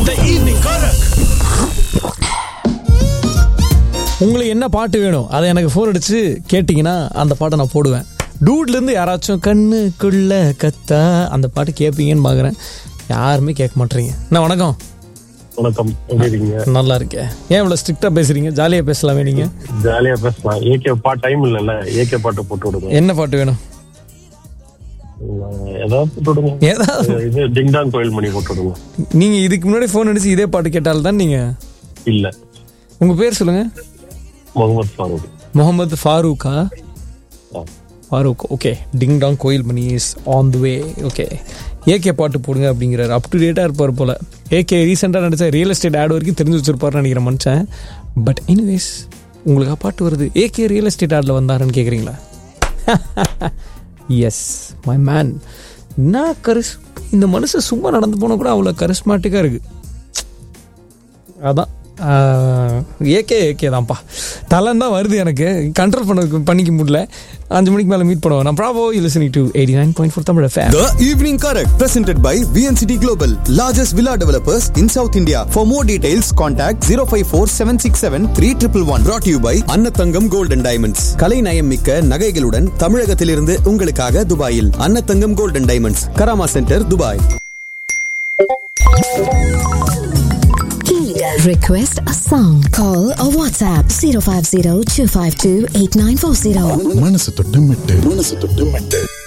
The evening Korak. உங்களுக்கு என்ன பாட்டு வேணும் அதை எனக்கு ஃபோன் அடிச்சு கேட்டிங்கன்னா அந்த பாட்டை நான் போடுவேன் டூட்லேருந்து யாராச்சும் கண்ணுக்குள்ள கத்தா அந்த பாட்டு கேட்பீங்கன்னு பார்க்குறேன் யாருமே கேட்க மாட்டீங்க என்ன வணக்கம் வணக்கம் எப்படி இருக்கீங்க நல்லா இருக்கேன் ஏன் இவ்வளோ ஸ்ட்ரிக்டாக பேசுறீங்க ஜாலியாக பேசலாமே நீங்கள் ஜாலியா பேசலாம் ஏகே பாட்டு டைம் இல்லைல்ல ஏகே பாட்டு போட்டு விடுங்க என்ன பாட்டு வேணும் ஏதாவது போட்டு விடுங்க ஏதாவது இது டிங்டாங் கோயில் மணி போட்டு விடுங்க நீங்கள் இதுக்கு முன்னாடி ஃபோன் அடிச்சு இதே பாட்டு கேட்டால் தான் நீங்கள் இல்ல உங்கள் பேர் சொல்லுங்கள் முகமது ஃபாரூக் முகமது ஃபாரூக்கா ஆ. ஃபாரூக் ஓகே டிங் டாங் கோயில் மணி is on the way okay ஏகே பாட்டு போடுங்க அப்படிங்கிறாரு அப் டு டேட்டாக இருப்பார் போல் ஏகே ரீசெண்டாக நடிச்ச ரியல் எஸ்டேட் ஆட் வரைக்கும் தெரிஞ்சு வச்சிருப்பாருன்னு நினைக்கிறேன் மனுஷன் பட் எனிவேஸ் உங்களுக்கு ஆ பாட்டு வருது ஏகே ரியல் எஸ்டேட் ஆடில் வந்தாருன்னு கேட்குறீங்களா எஸ் மை மேன் என்ன கரிஸ் இந்த மனுஷன் சும்மா நடந்து போனால் கூட அவ்வளோ கரிஸ்மாட்டிக்காக இருக்கு அதான் ஏகே ஏகே தான்ப்பா தலன் தான் வருது எனக்கு கண்ட்ரோல் பண்ண பண்ணிக்க முடியல அஞ்சு மணிக்கு மேலே மீட் பண்ணுவோம் நான் bravo you listening to eighty nine point four Tamil fan The Evening Correct, presented by VNCT Global, largest villa developers in South India. For more details, contact 054 767 3111. Brought to you by Annathangam Gold and Diamonds. கலை நயம் மிக்க நகைகளுடன் தமிழகத்திலிருந்து உங்களுக்காக துபாயில் Annathangam Gold and Diamonds, Karama centre Dubai Request a song. Call or WhatsApp 050 252 8940. மனசு தொட்டு மெட்டு மனசு தொட்டு மெட்டு